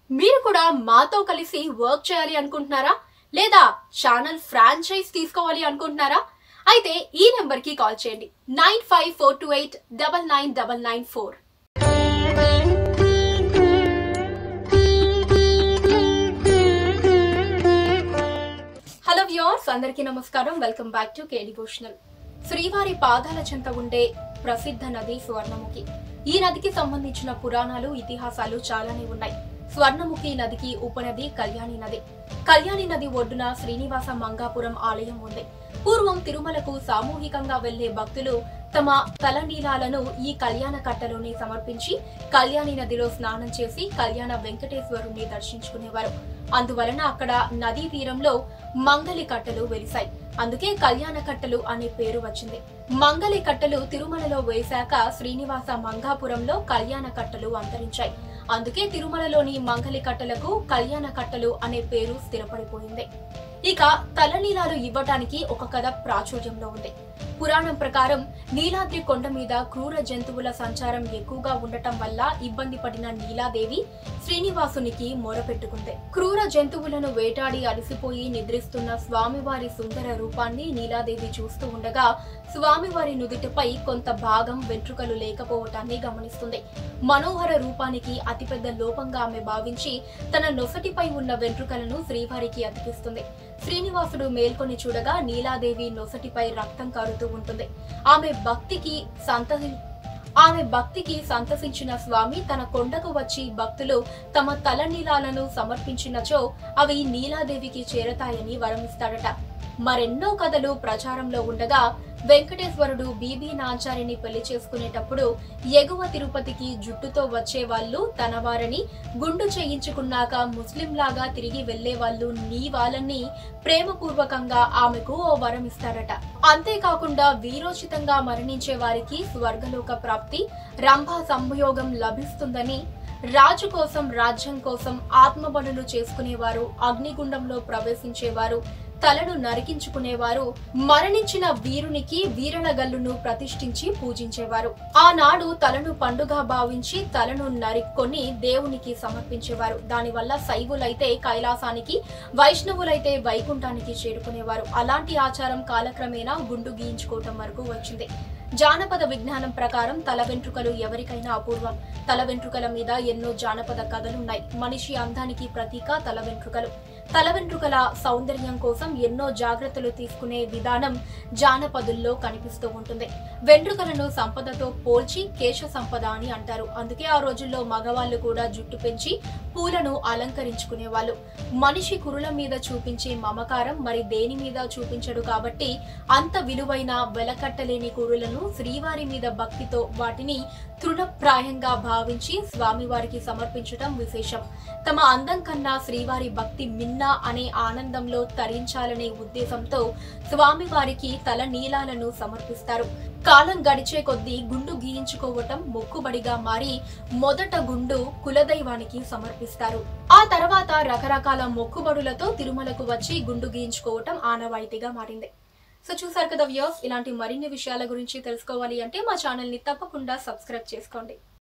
మీరు కూడా మాతో కలిసి వర్క్ చేయాలి అనుకుంటున్నారా లేదా ఛానల్ ఫ్రాంచైజ్ తీసుకోవాలి అనుకుంటున్నారా అయితే ఈ నెంబర్ కి కాల్ చేయండి nine five four two eight double nine double nine four hello viewers అందరికీ నమస్కారం welcome back to K devotional శ్రీవారి పాదాల చెంత ఉండే ప్రసిద్ధ నది స్వర్ణముఖి ఈ నదికి సంబంధించిన పురాణాలు ఇతిహాసాలు చాలానే ఉన్నాయి స్వర్ణముఖి నదికి ఉపనది కళ్యాణి నది కళ్యాణి నది ఒడ్డున శ్రీనివాస మంగాపురం ఆలయం ఉంది పూర్వం తిరుమలకు సామూహికంగా వెళ్లే భక్తులు తమ తలనీలాలను ఈ కళ్యాణ కట్టలోనే సమర్పించి కళ్యాణి నదిలో స్నానం చేసి కళ్యాణ వెంకటేశ్వరుణ్ణి దర్శించుకునేవారు అందువలన అక్కడ నదీ తీరంలో మంగలి కట్టలు వెలిశాయి అందుకే కళ్యాణ కట్టలు అనే పేరు వచ్చింది మంగలి కట్టలు తిరుమలలో వేశాక శ్రీనివాస మంగాపురంలో కళ్యాణ కట్టలు అంతరించాయి అందుకే తిరుమలలోని మంగలి కట్టలకు కళ్యాణ కట్టలు అనే పేరు స్థిరపడిపోయింది ఇక తలనీలాలు ఇవ్వటానికి ఒక కథ ప్రాచుర్యంలో ఉంది పురాణం ప్రకారం నీలాద్రి కొండ మీద క్రూర జంతువుల సంచారం ఎక్కువగా ఉండటం వల్ల ఇబ్బంది పడిన నీలాదేవి శ్రీనివాసునికి మొరపెట్టుకుంది క్రూర జంతువులను వేటాడి అలసిపోయి నిద్రిస్తున్న స్వామివారి సుందర రూపాన్ని నీలాదేవి చూస్తూ ఉండగా స్వామివారి నుదుటిపై కొంత భాగం వెంట్రుకలు లేకపోవటాన్ని గమనిస్తుంది మనోహర రూపానికి అతిపెద్ద లోపంగా ఆమె భావించి తన నొసటిపై ఉన్న వెంట్రుకలను శ్రీవారికి అతికిస్తుంది శ్రీనివాసుడు మేల్కొని చూడగా నీలాదేవి నొసటిపై రక్తం కారుతూ ఉంటుంది ఆమె భక్తికి సంతసి ఆమె భక్తికి సంతసించిన స్వామి తన కొండకు వచ్చి భక్తులు తమ తలనీలాలను సమర్పించినచో అవి నీలాదేవికి చేరతాయని వరమిస్తాడట మరెన్నో కథలు ప్రచారంలో ఉండగా వెంకటేశ్వరుడు బీబీ నాంచారిని పెళ్లి చేసుకునేటప్పుడు ఎగువ తిరుపతికి జుట్టుతో వచ్చే వాళ్ళు తన వారని గుండు చేయించుకున్నాక ముస్లిం లాగా తిరిగి వెళ్లే వాళ్ళు నీ వాళ్ళని ప్రేమపూర్వకంగా ఆమెకు ఓ వరం ఇస్తాడట అంతేకాకుండా వీరోచితంగా మరణించే వారికి స్వర్గలోక ప్రాప్తి రంభా సంయోగం లభిస్తుందని రాజు కోసం రాజ్యం కోసం ఆత్మబలులు చేసుకునేవారు అగ్నిగుండంలో ప్రవేశించేవారు తలను నరికించుకునేవారు మరణించిన వీరునికి వీరల గల్లును ప్రతిష్ఠించి పూజించేవారు ఆనాడు తలను పండుగ భావించి తలను నరిక్కొని దేవునికి సమర్పించేవారు దానివల్ల శైవులైతే కైలాసానికి వైష్ణవులైతే వైకుంఠానికి చేరుకునేవారు అలాంటి ఆచారం కాలక్రమేణా గుండు గీయించుకోవటం వరకు వచ్చింది జానపద విజ్ఞానం ప్రకారం తల వెంట్రుకలు ఎవరికైనా అపూర్వం తల వెంట్రుకల మీద ఎన్నో జానపద కథలున్నాయి మనిషి అందానికి ప్రతీక తల వెంట్రుకలు తల వెంట్రుకల సౌందర్యం కోసం ఎన్నో జాగ్రత్తలు తీసుకునే విధానం జానపదుల్లో కనిపిస్తూ ఉంటుంది వెంట్రుకలను సంపదతో పోల్చి కేశ సంపద అని అంటారు అందుకే ఆ రోజుల్లో మగవాళ్ళు కూడా జుట్టు పెంచి పూలను అలంకరించుకునేవాళ్ళు మనిషి కురుల మీద చూపించే మమకారం మరి దేని మీద చూపించడు కాబట్టి అంత విలువైన వెలకట్టలేని కురులను శ్రీవారి మీద భక్తితో వాటిని తృణప్రాయంగా భావించి స్వామివారికి సమర్పించటం విశేషం తమ అందం కన్నా శ్రీవారి భక్తి మిన్నా అనే ఆనందంలో తరించాలనే ఉద్దేశంతో స్వామివారికి తల నీలాలను సమర్పిస్తారు కాలం గడిచే కొద్దీ గుండు గీయించుకోవటం మొక్కుబడిగా మారి మొదట గుండు కులదైవానికి సమర్పిస్తారు ఆ తర్వాత రకరకాల మొక్కుబడులతో తిరుమలకు వచ్చి గుండు గీయించుకోవటం ఆనవాయితీగా మారింది సో చూసారు కదా వ్యూస్ ఇలాంటి మరిన్ని విషయాల గురించి తెలుసుకోవాలి అంటే మా ఛానల్ ని తప్పకుండా సబ్స్క్రైబ్ చేసుకోండి